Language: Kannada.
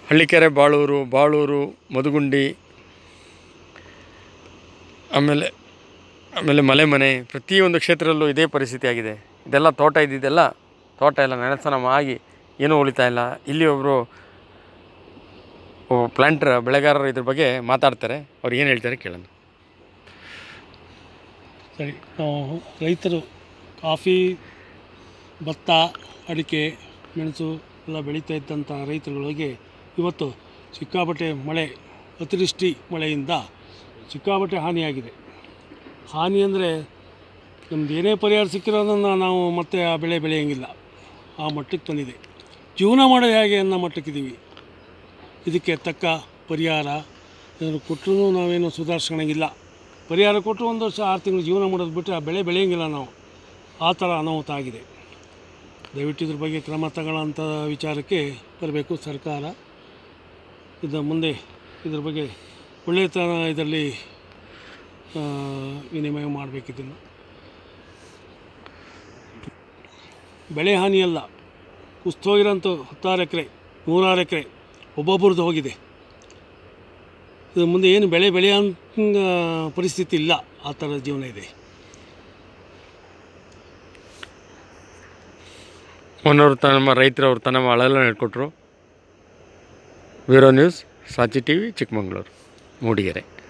ಹಳ್ಳಿಕೆರೆ ಬಾಳೂರು ಬಾಳೂರು ಮಧುಗುಂಡಿ ಆಮೇಲೆ ಆಮೇಲೆ ಮಲೆ ಮನೆ ಪ್ರತಿಯೊಂದು ಕ್ಷೇತ್ರದಲ್ಲೂ ಇದೇ ಪರಿಸ್ಥಿತಿ ಆಗಿದೆ ಇದೆಲ್ಲ ತೋಟ ಇದ್ದಿದ್ದೆಲ್ಲ ತೋಟ ಎಲ್ಲ ನೆಲಸಮ ಆಗಿ ಏನೂ ಉಳಿತಾ ಇಲ್ಲ ಇಲ್ಲಿ ಒಬ್ಬರು ಪ್ಲಾಂಟರ್ ಬೆಳೆಗಾರರು ಇದ್ರ ಬಗ್ಗೆ ಮಾತಾಡ್ತಾರೆ ಅವ್ರು ಏನು ಹೇಳ್ತಾರೆ ಕೇಳೋಣ ಸರಿ ನಾವು ರೈತರು ಕಾಫಿ ಭತ್ತ ಅಡಿಕೆ ಮೆಣಸು ಎಲ್ಲ ಬೆಳೀತಾ ಇದ್ದಂಥ ರೈತರುಗಳಿಗೆ ಇವತ್ತು ಸಿಕ್ಕಾಪಟ್ಟೆ ಮಳೆ ಅತಿವೃಷ್ಟಿ ಮಳೆಯಿಂದ ಸಿಕ್ಕಾಪಟ್ಟೆ ಹಾನಿಯಾಗಿದೆ ಹಾನಿ ಅಂದರೆ ನಮ್ದು ಏನೇ ಪರಿಹಾರ ಸಿಕ್ಕಿರೋದನ್ನು ನಾವು ಮತ್ತೆ ಆ ಬೆಳೆ ಬೆಳೆಯೋಂಗಿಲ್ಲ ಆ ಮಟ್ಟಕ್ಕೆ ಬಂದಿದೆ ಜೀವನ ಮಾಡೋದು ಹೇಗೆ ಅನ್ನೋ ಮಟ್ಟಕ್ಕಿದ್ದೀವಿ ಇದಕ್ಕೆ ತಕ್ಕ ಪರಿಹಾರ ಏನಾದ್ರು ಕೊಟ್ಟರು ನಾವೇನು ಸುಧಾರಿಸ್ಕೊಳಂಗಿಲ್ಲ ಪರಿಹಾರ ಕೊಟ್ಟರು ಒಂದು ವರ್ಷ ಆರು ತಿಂಗಳು ಜೀವನ ಮಾಡೋದು ಬಿಟ್ಟರೆ ಆ ಬೆಳೆ ಬೆಳೆಯೋಂಗಿಲ್ಲ ನಾವು ಆ ಥರ ಅನಾಹುತ ಆಗಿದೆ ದಯವಿಟ್ಟು ಇದ್ರ ಬಗ್ಗೆ ಕ್ರಮ ತಗೊಳ್ಳೋಂಥ ವಿಚಾರಕ್ಕೆ ಬರಬೇಕು ಸರ್ಕಾರ ಇದು ಮುಂದೆ ಇದ್ರ ಬಗ್ಗೆ ಒಳ್ಳೆಯತನ ಇದರಲ್ಲಿ ಆ, ವಿನಿಮಯ ಮಾಡಬೇಕಿದ್ದನ್ನು ಬೆಳೆ ಹಾನಿಯಲ್ಲ ಕುಸ್ತೋಗಿರೋಂಥ ಹತ್ತಾರು ಎಕರೆ ನೂರಾರು ಎಕರೆ ಒಬ್ಬೊಬ್ಬರದ್ದು ಹೋಗಿದೆ ಇದು ಮುಂದೆ ಏನು ಬೆಳೆ ಬೆಳೆಯೋ ಪರಿಸ್ಥಿತಿ ಇಲ್ಲ ಆ ಥರದ ಜೀವನ ಇದೆ ಮೊನ್ನವರು ತಮ್ಮ ರೈತರವರು ತಮ್ಮ ಅಳೆಲ್ಲ ಹೇಳ್ಕೊಟ್ರು ವೀರೋ ನ್ಯೂಸ್ ಸಾಚಿ ಟಿ ವಿ ಚಿಕ್ಕಮಂಗ್ಳೂರು ಮೂಡಿಗೆರೆ